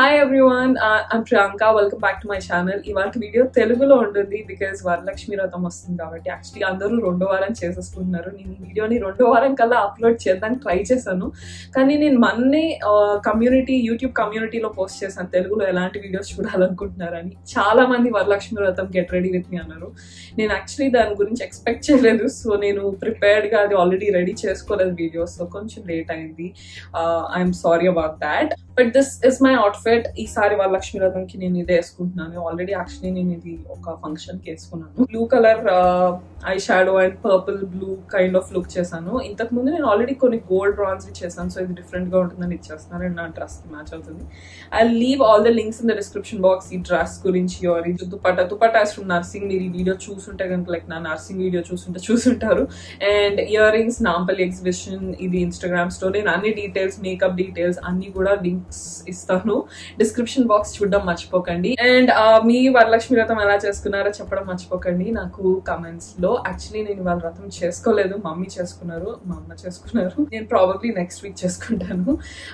Hi everyone I'm Priyanka welcome back to my channel ఇవాళ video తెలుగులో ఉంటుంది బికాస్ వరలక్ష్మి వ్రతం వస్తుంది కాబట్టి యాక్చువల్లీ అందరూ రెండో వారం చేసేసుకుంటున్నారు నేను ఈ వీడియోని రెండో వారం కల్లా అప్లోడ్ చేద్దానికి ట్రై చేశాను కానీ నేను మొన్నే కమ్యూనిటీ యూట్యూబ్ కమ్యూనిటీలో పోస్ట్ చేశాను తెలుగులో ఎలాంటి వీడియోస్ చూడాలనుకుంటున్నారని చాలా మంది వరలక్ష్మి వ్రతం గెట్ రెడీ విత్ మీ అన్నారు నేను యాక్చువల్లీ దాని గురించి ఎక్స్పెక్ట్ చేయలేదు సో నేను ప్రిపేర్డ్గా అది ఆల్రెడీ రెడీ చేసుకోలేదు వీడియోస్ సో కొంచెం లేట్ అయింది I'm sorry about that but this is my outfit ఈసారి వాళ్ళ లక్ష్మీ రథంకి నేను ఇదే వేసుకుంటున్నాను ఆల్రెడీ యాక్చువల్లీ నేను ఇది ఒక ఫంక్షన్ కి వేసుకున్నాను blue colour eye shadow and purple blue kind of look చేశాను ఇంతకు ముందు నేను ఆల్రెడీ కొన్ని గోల్డ్ బ్రాన్స్ చేశాను సో ఇది డిఫరెంట్ గా ఉంటుందని ఇచ్చేస్తున్నాను అండ్ నా డ్రెస్ కి మ్యాచ్ అవుతుంది I leave all the links in the description box ఈ డ్రెస్ గురించి ఆర్ ఈ దుపట్టా దుపట్టా ఫ్రమ్ నర్సింగ్ మీరు ఈ వీడియో చూసుంటే కనుక లైక్ నా నర్సింగ్ వీడియో చూసుంటే చూసుంటారు and ear rings Nampally exhibition ఇది ఇన్స్టాగ్రామ్ స్టోర్ నేను అన్ని డీటెయిల్స్ మేకప్ డీటెయిల్స్ అన్ని కూడా లింక్స్ ఇస్తాను డిస్క్రిప్షన్ బాక్స్ చూడడం మర్చిపోకండి అండ్ మీ వరలక్ష్మి వ్రతం ఎలా చేసుకున్నారో చెప్పడం మర్చిపోకండి నాకు కమెంట్స్ లో యాక్చువల్లీ నేను వాళ్ళ వ్రతం చేసుకోలేదు మమ్మీ చేసుకున్నారు మా అమ్మ చేసుకున్నారు నేను ప్రాబబ్లీ నెక్స్ట్ వీక్ చేసుకుంటాను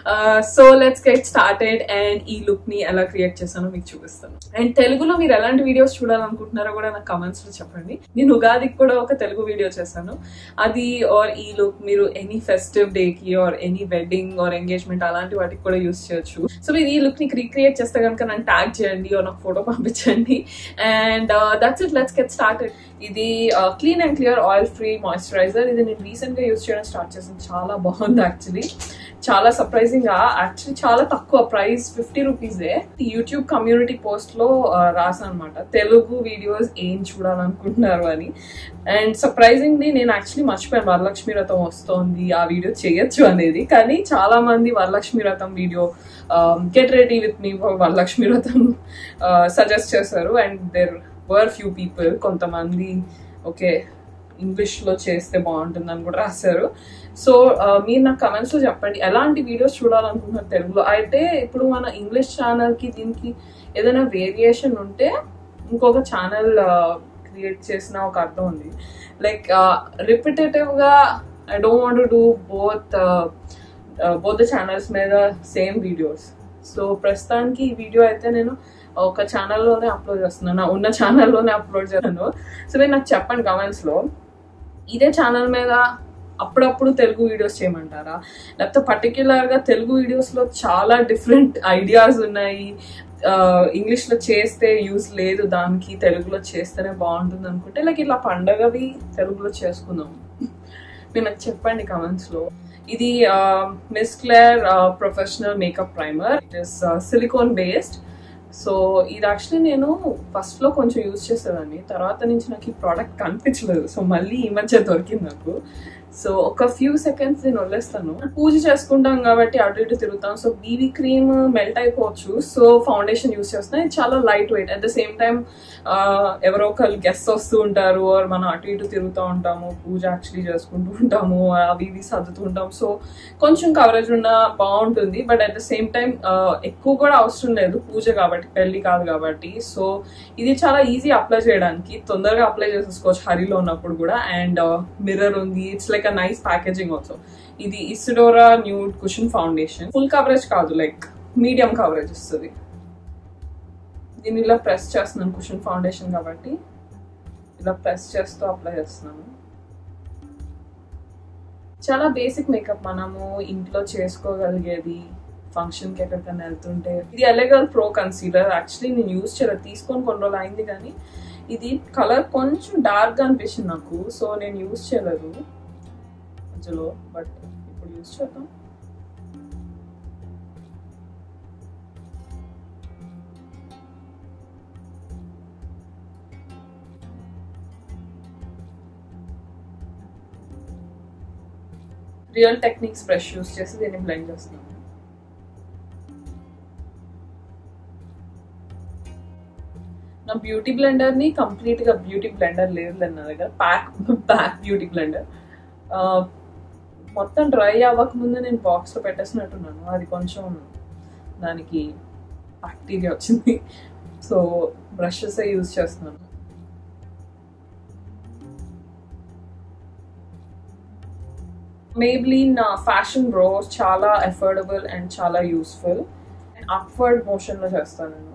so let's get started and ఈ లుక్ ని ఎలా క్రియేట్ చేశానో మీకు చూపిస్తాను అండ్ తెలుగులో మీరు ఎలాంటి వీడియోస్ చూడాలనుకుంటున్నారో కూడా నాకు కమెంట్స్ లో చెప్పండి నేను ఉగాదికి కూడా ఒక తెలుగు వీడియో చేశాను అది ఆర్ ఈ లుక్ మీరు ఎనీ ఫెస్టివ్ డే కి or any wedding or engagement అలాంటి వాటికి కూడా యూస్ చేయొచ్చు సో మీరు ఈ లుక్ ని రీక్రియేట్ చేస్తే కనుక నన్ను ట్యాగ్ చేయండి ఆర్ నాకు ఫోటో పంపించండి and that's it let's get started ఇది clean and clear oil free moisturizer ఇది నేను రీసెంట్ గా యూస్ చేయడం స్టార్ట్ చేసాను చాలా బాగుంది యాక్చువల్లీ చాలా సర్ప్రైజింగ్ గా యాక్చువల్లీ చాలా తక్కువ ప్రైస్ ఫిఫ్టీ రూపీసే యూట్యూబ్ కమ్యూనిటీ పోస్ట్ లో రాసాను అనమాట తెలుగు వీడియోస్ ఏం చూడాలనుకుంటున్నారు అని అండ్ సర్ప్రైజింగ్లీ నేను యాక్చువల్లీ మర్చిపోయాను వరలక్ష్మి వ్రతం వస్తోంది ఆ వీడియో చేయొచ్చు అనేది కానీ చాలా మంది Varalakshmi vratam video get ready with me Varalakshmi vratam suggest చేశారు and there were few people కొంతమంది ఓకే ఇంగ్లీష్ లో చేస్తే బాగుంటుందని కూడా రాశారు సో మీరు నాకు కమెంట్స్ లో చెప్పండి ఎలాంటి వీడియోస్ చూడాలనుకుంటున్నారు తెలుగులో అయితే ఇప్పుడు మన ఇంగ్లీష్ ఛానల్ కి దీనికి ఏదైనా వేరియేషన్ ఉంటే ఇంకొక ఛానల్ క్రియేట్ చేసిన ఒక అర్థం ఉంది లైక్ రిపిటేటివ్ గా I don't want do both both the channels మీద సేమ్ వీడియోస్ సో ప్రస్తుతానికి ఈ వీడియో అయితే నేను ఒక ఛానల్లోనే అప్లోడ్ చేస్తున్నాను ఉన్న ఛానల్లోనే అప్లోడ్ చేస్తాను సో మీరు నాకు చెప్పండి కమెంట్స్ లో ఇదే ఛానల్ మీద అప్పుడప్పుడు తెలుగు వీడియోస్ చేయమంటారా లేకపోతే పర్టిక్యులర్ గా తెలుగు వీడియోస్ లో చాలా డిఫరెంట్ ఐడియాస్ ఉన్నాయి ఇంగ్లీష్ లో చేస్తే యూజ్ లేదు దానికి తెలుగులో చేస్తేనే బాగుంటుంది అనుకుంటే లైక్ ఇట్లా పండగవి తెలుగులో చేసుకుందాం మీరు నాకు చెప్పండి కమెంట్స్ లో ఇది Miss Claire professional makeup primer it is silicone based so ఇది యాక్చువల్లీ నేను ఫస్ట్ లో కొంచెం యూజ్ చేసేదాన్ని తర్వాత నుంచి నాకు ఈ ప్రోడక్ట్ కనిపించలేదు సో మళ్ళీ ఈ మధ్య దొరికింది నాకు సో ఒక ఫ్యూ సెకండ్స్ నేను వదిలేస్తాను పూజ చేసుకుంటాం కాబట్టి అటు ఇటు తిరుగుతాం సో బీబీ క్రీమ్ మెల్ట్ అయిపోవచ్చు సో ఫౌండేషన్ యూస్ చేస్తున్నాం ఇది చాలా light weight at the same time ఎవరో ఒకరు గెస్ట్ వస్తూ ఉంటారు ఆర్ మనం అటు ఇటు తిరుగుతూ ఉంటాము పూజ యాక్చువల్లీ చేసుకుంటూ ఉంటాము అవి ఇవి సర్దుతూ ఉంటాం సో కొంచెం కవరేజ్ ఉన్న బాగుంటుంది but at the same time ఎక్కువ కూడా అవసరం లేదు పూజ కాబట్టి పెళ్లి కాదు కాబట్టి సో ఇది చాలా ఈజీ అప్లై చేయడానికి తొందరగా అప్లై చేసేసుకోవచ్చు హరిలో ఉన్నప్పుడు కూడా అండ్ మిర్రర్ ఉంది it's like a nice packaging also ఇది Isadora nude cushion foundation full coverage కాదు లైక్ మీడియం కవరేజ్ ఇస్తుంది దీన్ని ఇలా ప్రెస్ చేస్తున్నాను కుషన్ ఫౌండేషన్ కాబట్టి ఇలా ప్రెస్ చేస్తూ అప్లై చేస్తున్నాను చాలా బేసిక్ మేకప్ మనము ఇంట్లో చేసుకోగలిగేది ఫంక్షన్కి ఎక్కడికైనా వెళ్తుంటే ఇది ఎలగల్ ప్రో కన్సీలర్ యాక్చువల్లీ నేను యూజ్ చేయలేదు తీసుకొని కొన్ని రోజులు అయింది కానీ ఇది కలర్ కొంచెం డార్క్గా అనిపించింది నాకు సో నేను యూజ్ చేయలేదు మధ్యలో బట్ ఇప్పుడు యూజ్ చేద్దాం రియల్ టెక్నిక్స్ బ్రష్ యూస్ చేసి దీన్ని బ్లెండ్ చేస్తున్నాను నా బ్యూటీ బ్లెండర్ ని కంప్లీట్ గా బ్యూటీ బ్లెండర్ లేదు నా దగ్గర ప్యాక్ ప్యాక్ బ్యూటీ బ్లెండర్ మొత్తం డ్రై అవ్వక ముందు నేను బాక్స్ లో పెట్టేసినట్టున్నాను అది కొంచెం దానికి బ్యాక్టీరియా వచ్చింది సో బ్రషెస్ యూజ్ చేస్తున్నాను మేబ్లీన్ ఫ్యాషన్ బ్రోస్ చాలా అఫోర్డబుల్ అండ్ చాలా యూస్ఫుల్ అప్వర్డ్ మోషన్ లో చేస్తాను నేను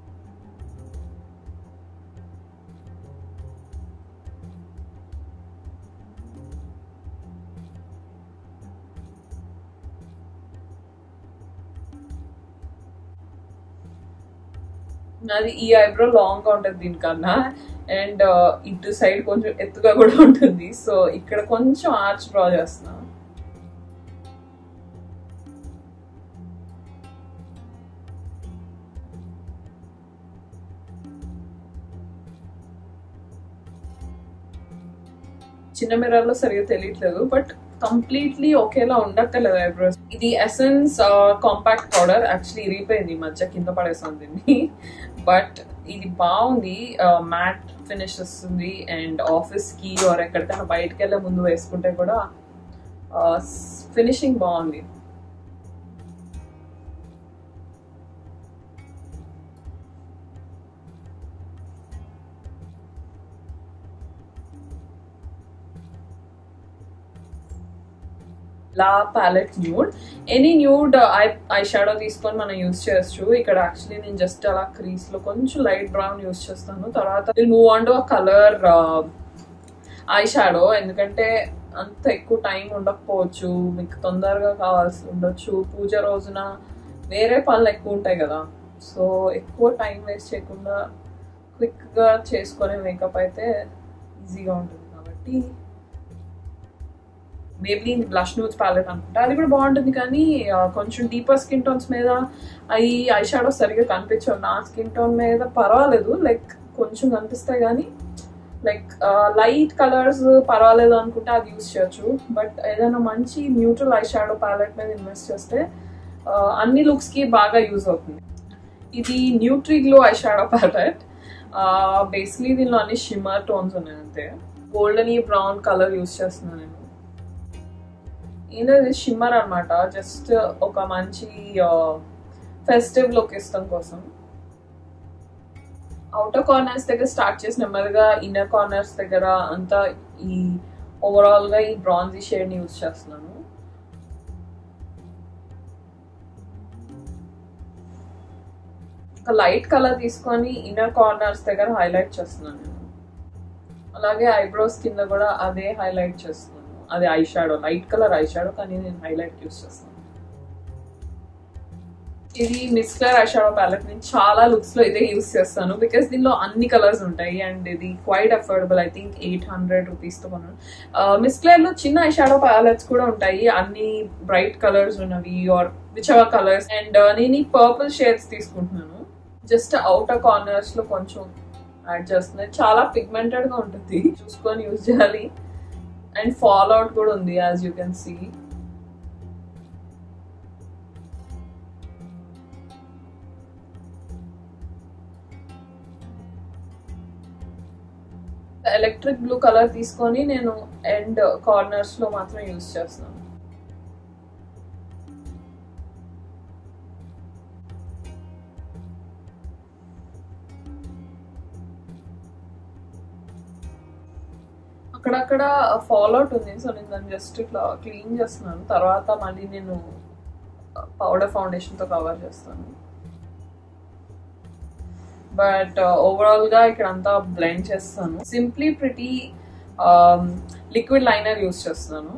అది ఈ ఐబ్రో లాంగ్ గా ఉంటుంది దీనికన్నా అండ్ ఇటు సైడ్ కొంచెం ఎత్తుగా కూడా ఉంటుంది సో ఇక్కడ కొంచెం ఆర్చ్ డ్రా చేస్తున్నా చిన్న మిర్రర్ లో సరిగా తెలియట్లేదు బట్ కంప్లీట్లీ ఒకేలా ఉండక్కర్లేదు ఐబ్రోస్ ఇది ఎసెన్స్ కాంపాక్ట్ పౌడర్ యాక్చువల్లీ ఇరిగిపోయింది ఈ మధ్య కింద పడేసాను దీన్ని బట్ ఇది బాగుంది మ్యాట్ ఫినిష్ వస్తుంది అండ్ ఆఫీస్ కి ఆర్ ఎక్కడికైనా బయటకు వెళ్ళే ముందు వేసుకుంటే కూడా ఫినిషింగ్ బాగుంది లా palette nude any nude eye eye shadow తీసుకొని మనం యూస్ చేయొచ్చు ఇక్కడ యాక్చువల్లీ నేను జస్ట్ అలా క్రీస్ లో కొంచెం లైట్ బ్రౌన్ యూస్ చేస్తాను తర్వాత move on to colour eye shadow ఎందుకంటే అంత ఎక్కువ టైం ఉండకపోవచ్చు మీకు తొందరగా కావాల్సి ఉండొచ్చు పూజ రోజున వేరే పనులు ఎక్కువ ఉంటాయి కదా సో ఎక్కువ టైం వేస్ట్ చేయకుండా క్విక్గా చేసుకునే మేకప్ అయితే ఈజీగా ఉంటుంది కాబట్టి మేబీ బ్లష్ నూజ్ ప్యాలెట్ అనుకుంటా అది కూడా బాగుంటుంది కానీ కొంచెం డీపర్ స్కిన్ టోన్స్ మీద అవి ఐ షాడో సరిగ్గా కనిపించవు నా స్కిన్ టోన్ మీద పర్వాలేదు లైక్ కొంచెం కనిపిస్తాయి కానీ లైక్ లైట్ కలర్స్ పర్వాలేదు అనుకుంటే అది యూస్ చేయొచ్చు బట్ ఏదైనా మంచి న్యూట్రల్ ఐ షాడో ప్యాలెట్ మీద ఇన్వెస్ట్ చేస్తే అన్ని లుక్స్కి బాగా యూజ్ అవుతుంది ఇది Nutriglow eye shadow palette basically దీనిలో అన్ని షిమ్మర్ టోన్స్ ఉన్నాయి అంతే గోల్డెన్ ఈ బ్రౌన్ కలర్ యూస్ చేస్తున్నాను నేను ఇది షిమ్మర్ అనమాట జస్ట్ ఒక మంచి ఫెస్టివ్ లుక్ ఇస్తాం కోసం అవుటర్ కార్నర్స్ దగ్గర స్టార్ట్ చేసి నెమ్మదిగా ఇన్నర్ కార్నర్స్ దగ్గర అంతా ఈ ఓవరాల్ గా ఈ బ్రాంజీ షేడ్ యూజ్ చేస్తున్నాను ఒక లైట్ కలర్ తీసుకొని ఇన్నర్ కార్నర్స్ దగ్గర హైలైట్ చేస్తున్నాను నేను అలాగే ఐబ్రోస్ కింద కూడా అదే హైలైట్ చేస్తున్నాను అది eye shadow light colour eye shadow కానీ నేను హైలైట్ యూస్ చేస్తాను ఇది మిస్క్లర్ ఐ షాడో ప్యాలెట్ నేను చాలా లుక్స్ లో ఇదే యూస్ చేస్తాను బికాస్ దీనిలో అన్ని కలర్స్ ఉంటాయి అండ్ ఇది quite affordable I think eight hundred rupees తో కొన్నాను మిస్క్లర్ లో చిన్న ఐ షాడో ప్యాలెట్స్ కూడా ఉంటాయి అన్ని బ్రైట్ కలర్స్ ఉన్నవి or which our colours and నేను ఈ పర్పుల్ షేడ్స్ తీసుకుంటున్నాను జస్ట్ అవుటర్ కార్నర్స్ లో కొంచెం యాడ్ చేస్తున్నాయి చాలా పిగ్మెంటెడ్ గా ఉంటుంది చూసుకొని యూజ్ చేయాలి అండ్ ఫాల్ అవుట్ కూడా ఉంది as you can see electric blue colour తీసుకొని నేను ఎండ్ కార్నర్స్ లో మాత్రం యూస్ చేస్తున్నాను అక్కడక్కడ ఫాల్ అవుట్ ఉంది సో నేను దాన్ని జస్ట్ ఇట్లా క్లీన్ చేస్తున్నాను తర్వాత మళ్ళీ నేను పౌడర్ ఫౌండేషన్తో కవర్ చేస్తాను బట్ ఓవరాల్ గా ఇక్కడ అంతా బ్లెండ్ చేస్తాను simply pretty liquid liner use చేస్తున్నాను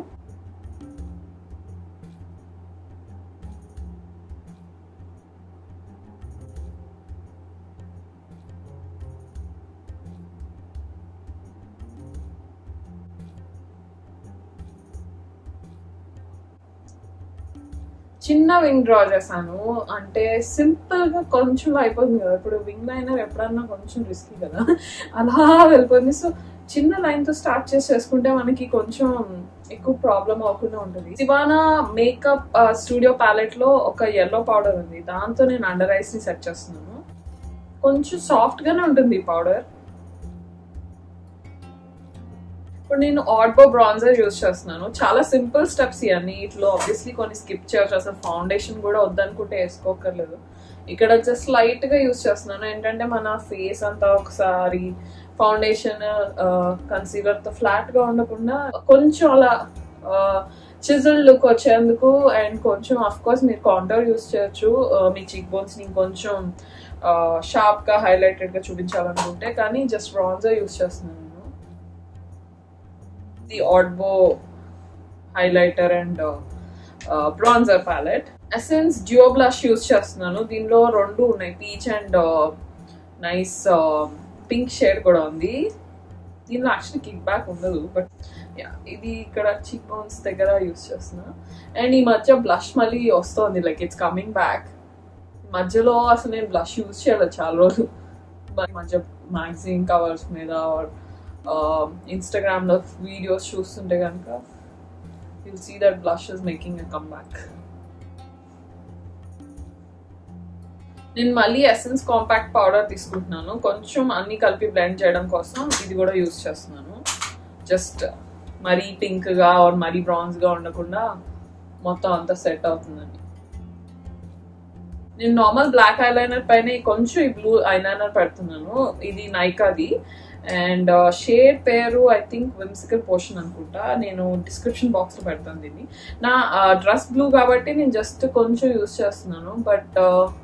చిన్న వింగ్ డ్రా చేశాను అంటే సింపుల్ గా కొంచెం అయిపోతుంది కదా ఇప్పుడు వింగ్ లైనర్ ఎప్పుడన్నా కొంచెం రిస్కీ కదా అలా వెళ్ళిపోయింది సో చిన్న లైన్ తో స్టార్ట్ చేసి చేసుకుంటే మనకి కొంచెం ఎక్కువ ప్రాబ్లం అవ్వకుండా ఉంటుంది శివానా మేకప్ స్టూడియో ప్యాలెట్ లో ఒక ఎల్లో పౌడర్ ఉంది దాంతో నేను అండర్ ఐస్ ని సెట్ చేస్తున్నాను కొంచెం సాఫ్ట్ గానే ఉంటుంది ఈ పౌడర్ ఇప్పుడు నేను ఆడ్బో బ్రాన్జర్ యూజ్ చేస్తున్నాను చాలా సింపుల్ స్టెప్స్ ఇవన్నీ ఇట్లో ఆబ్వియస్లీ కొన్ని స్కిప్ చేయొచ్చు అసలు ఫౌండేషన్ కూడా వద్దనుకుంటే వేసుకోకర్లేదు ఇక్కడ జస్ట్ లైట్ గా యూజ్ చేస్తున్నాను ఏంటంటే మన ఫేస్ అంతా ఒకసారి ఫౌండేషన్ కన్సీలర్ తో ఫ్లాట్ గా ఉండకుండా కొంచెం అలా చిజల్ లుక్ వచ్చేందుకు అండ్ కొంచెం అఫ్ కోర్స్ మీరు కాంటర్ యూస్ చేయొచ్చు ఆ, మీ చీక్ బోన్స్ ని కొంచెం షార్ప్ గా హైలైటెడ్ గా చూపించాలనుకుంటే కానీ జస్ట్ బ్రాన్జర్ యూస్ చేస్తున్నాను నేను ది ఆడ్బో highlighter and bronzer palette Essence జియో బ్లాష్ యూస్ చేస్తున్నాను దీనిలో రెండు ఉన్నాయి peach and nice pink shade కూడా ఉంది దీనిలో యాక్చువల్లీ కిక్ బ్యాక్ ఉండదు బట్ ఇది ఇక్కడ చీక్ బోన్స్ దగ్గర యూస్ చేస్తున్నా అండ్ ఈ మధ్య బ్లష్ మళ్ళీ వస్తుంది లైక్ ఇట్స్ కమింగ్ బ్యాక్ మధ్యలో అసలు నేను బ్లష్ యూస్ చేయలేదు చాలా రోజులు మరి మధ్య మ్యాగజైన్ కవర్స్ మీద ఇన్స్టాగ్రామ్ లో వీడియోస్ చూస్తుంటే కనుక you'll see that blush is making a come back నేను మళ్ళీ ఎసెన్స్ కాంపాక్ట్ పౌడర్ తీసుకుంటున్నాను కొంచెం అన్ని కలిపి బ్లెండ్ చేయడం కోసం ఇది కూడా యూస్ చేస్తున్నాను జస్ట్ మరీ పింక్ గా ఆర్ మరీ బ్రాన్స్ గా ఉండకుండా మొత్తం అంతా సెట్ అవుతుందని నేను నార్మల్ బ్లాక్ ఐలైనర్ పైన కొంచెం ఈ బ్లూ ఐలైనర్ పెడుతున్నాను ఇది నైకాది అండ్ షేడ్ పేరు ఐ థింక్ విమ్సికల్ పోర్షన్ అనుకుంటా నేను డిస్క్రిప్షన్ బాక్స్ లో పెడతాను దీన్ని నా డ్రెస్ బ్లూ కాబట్టి నేను జస్ట్ కొంచెం యూస్ చేస్తున్నాను బట్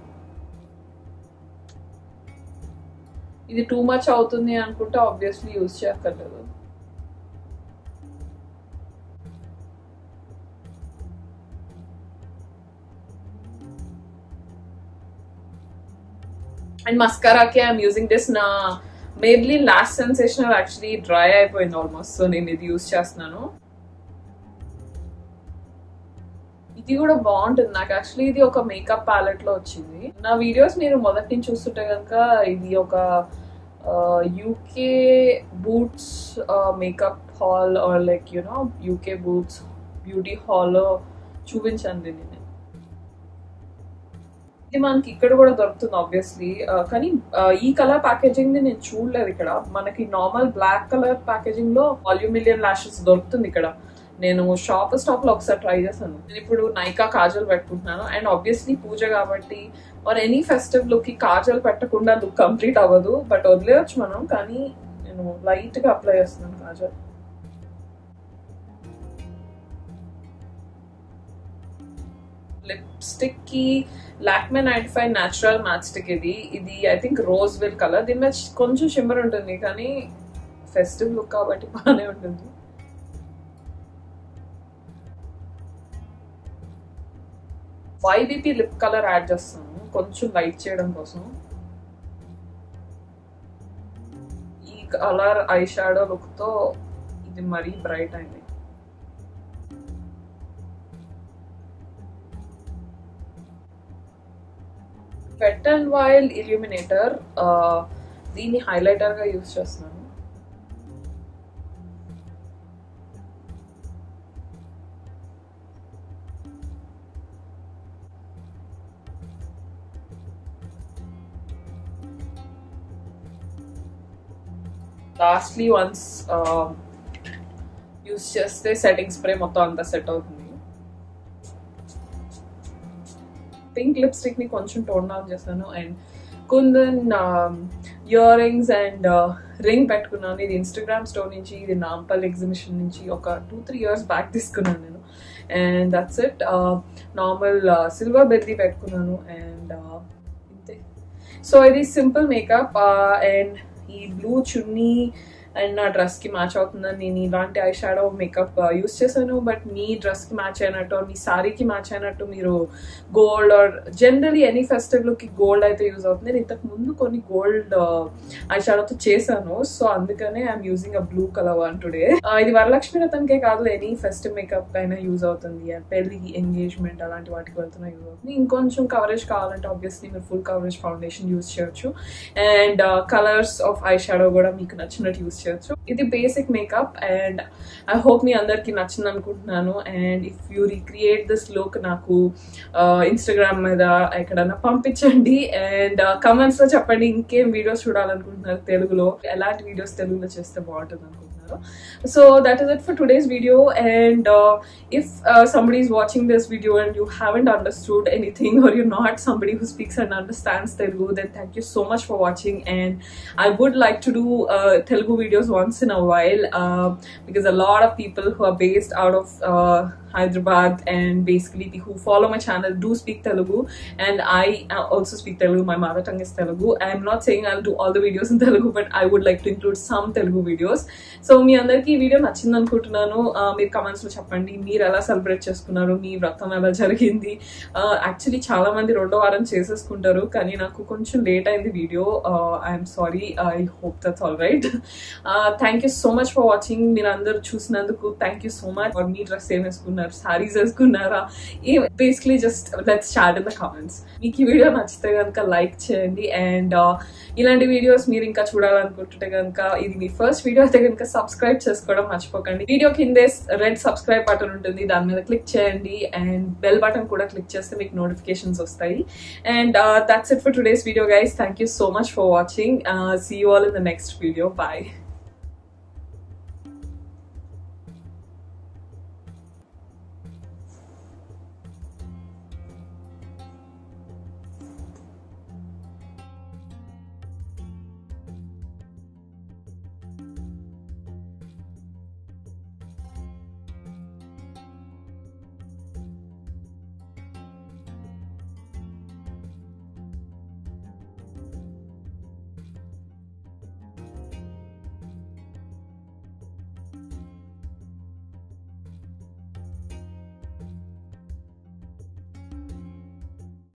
ఇది టూ మచ్ అవుతుంది అనుకుంటే ఆబ్వియస్లీ యూస్ చేయక్కర్లేదు అండ్ మస్కారాకి ఐఎమ్ యూజింగ్ దిస్ నా Maybelline lash sensational actually dry అయిపోయింది ఆల్మోస్ట్ సో నేను ఇది యూస్ చేస్తున్నాను ఇది కూడా బాగుంటుంది నాకు యాక్చువల్లీ ఇది ఒక మేకప్ ప్యాలెట్ లో వచ్చింది నా వీడియోస్ మీరు మొదటి నుంచి చూస్తుంటే కనుక ఇది ఒక UK Boots makeup haul or like you know UK Boots beauty haul చూపించాను దీన్ని నేను ఇది మనకి ఇక్కడ కూడా దొరుకుతుంది ఆబ్వియస్లీ కానీ ఈ కలర్ ప్యాకేజింగ్ ని నేను చూడలేదు ఇక్కడ మనకి నార్మల్ బ్లాక్ కలర్ ప్యాకేజింగ్ లో వాల్యూమిలియన్ లాషెస్ దొరుకుతుంది ఇక్కడ నేను షాప్ స్టాప్ లో ఒకసారి ట్రై చేశాను నేను ఇప్పుడు నైకా కాజల్ పెట్టుకుంటున్నాను అండ్ ఆబ్వియస్లీ పూజ కాబట్టి ఆర్ ఎనీ ఫెస్టివ్ లుక్ కి కాజల్ పెట్టకుండా లుక్ కంప్లీట్ అవ్వదు బట్ వదిలేయచ్చు మనం కానీ నేను లైట్ గా అప్లై చేస్తున్నాను కాజల్ లిప్స్టిక్ కి Lakme ninety five natural match stick ఇది ఇది I think rose will colour దీని మీద కొంచెం షిమ్మర్ ఉంటుంది కానీ ఫెస్టివ్ లుక్ కాబట్టి బాగానే ఉంటుంది వైబీపీ లిప్ కలర్ యాడ్ చేస్తాను కొంచెం లైట్ చేయడం కోసం ఈ కలర్ ఐ షాడో లుక్ తో ఇది మరీ బ్రైట్ అయింది వెట్ అండ్ వైల్డ్ ఇల్యూమినేటర్ దీన్ని హైలైటర్ గా యూస్ చేస్తున్నాను లాస్ట్లీ వన్స్ యూస్ చేస్తే సెట్టింగ్ స్ప్రే మొత్తం అంతా సెట్ అవుతుంది పింక్ లిప్స్టిక్ ని కొంచెం టోన్ డౌన్ చేశాను and kundan ear rings and ring పెట్టుకున్నాను ఇది ఇన్స్టాగ్రామ్ స్టోర్ నుంచి ఇది నాంపల్ ఎగ్జిబిషన్ నుంచి ఒక టూ త్రీ ఇయర్స్ బ్యాక్ తీసుకున్నాను నేను and that's it normal silver బెల్లి పెట్టుకున్నాను అండ్ ఇంతే సో ఇది సింపుల్ మేకప్ అండ్ ఈ బ్లూ చున్నీ అండ్ నా డ్రెస్ కి మ్యాచ్ అవుతుందని నేను ఇలాంటి ఐ షాడో మేకప్ యూస్ చేశాను బట్ మీ డ్రెస్ కి మ్యాచ్ అయినట్టు మీ సారీకి మ్యాచ్ అయినట్టు మీరు gold or generally any festival కి గోల్డ్ అయితే యూజ్ అవుతుంది నేను ఇంతకు ముందు కొన్ని గోల్డ్ ఐ షాడోతో చేశాను సో అందుకనే I'm using a blue colour one today ఇది వరలక్ష్మి రథంకే కాదు ఎనీ ఫెస్టివ్ మేకప్ అయినా యూజ్ అవుతుంది పెళ్లి ఎంగేజ్మెంట్ అలాంటి వాటికి వెళ్తున్నా యూజ్ అవుతుంది ఇంకొంచెం కవరేజ్ కావాలంటే ఆబ్వియస్లీ మీరు ఫుల్ కవరేజ్ ఫౌండేషన్ యూజ్ చేయొచ్చు and colours of eye shadow కూడా మీకు నచ్చినట్టు యూజ్ చేయొచ్చు ఇది basic makeup and I hope మీ అందరికి నచ్చింది అనుకుంటున్నాను and if you recreate this look నాకు ఇన్స్టాగ్రామ్ మీద ఎక్కడన్నా పంపించండి అండ్ కమెంట్స్ లో చెప్పండి ఇంకేం వీడియోస్ చూడాలనుకుంటున్నారు తెలుగులో ఎలాంటి వీడియోస్ తెలుగులో చేస్తే బాగుంటుంది అనుకుంటున్నారు చేసుకుంటున్నారు so that is it for today's video and if somebody is watching this video and you haven't understood anything or you're not somebody who speaks and understands Telugu, then thank you so much for watching. And I would like to do uh, Telugu videos once in a while uh, because a lot of people who are based out of uh, Hyderabad and basically who follow my channel do speak Telugu, and I uh, also speak Telugu. My mother tongue is Telugu. I'm not saying I'll do all the videos in Telugu, but I would like to include some Telugu videos. So మీ అందరికీ ఈ video నచ్చింది అనుకుంటున్నాను ఆ, మీరు comments లో చెప్పండి మీరు ఎలా సెలబ్రేట్ చేసుకున్నారు మీ వ్రతం ఎలా జరిగింది యాక్చువల్లీ చాలా మంది రెండో వారం చేసేసుకుంటారు కానీ నాకు కొంచెం లేట్ అయింది video I'm sorry I hope that's all right thank you so much for watching మీరు అందరూ చూసినందుకు థ్యాంక్ యూ సో మచ్ మీ డ్రెస్ ఏం వేసుకున్నారు సారీస్ వేసుకున్నారా basically just let's chat in the comments మీకు ఈ వీడియో నచ్చితే కనుక లైక్ చేయండి అండ్ ఇలాంటి వీడియోస్ మీరు ఇంకా చూడాలనుకుంటుంటే కనుక ఇది మీ ఫస్ట్ వీడియో అయితే కనుక సబ్స్క్రైబ్ చేసుకోవడం మర్చిపోకండి వీడియో కిందే రెడ్ సబ్స్క్రైబ్ బటన్ ఉంటుంది దాని మీద క్లిక్ చేయండి అండ్ బెల్ బటన్ కూడా క్లిక్ చేస్తే మీకు నోటిఫికేషన్స్ వస్తాయి and that's it for today's video guys thank you so much for watching see you all in the next video bye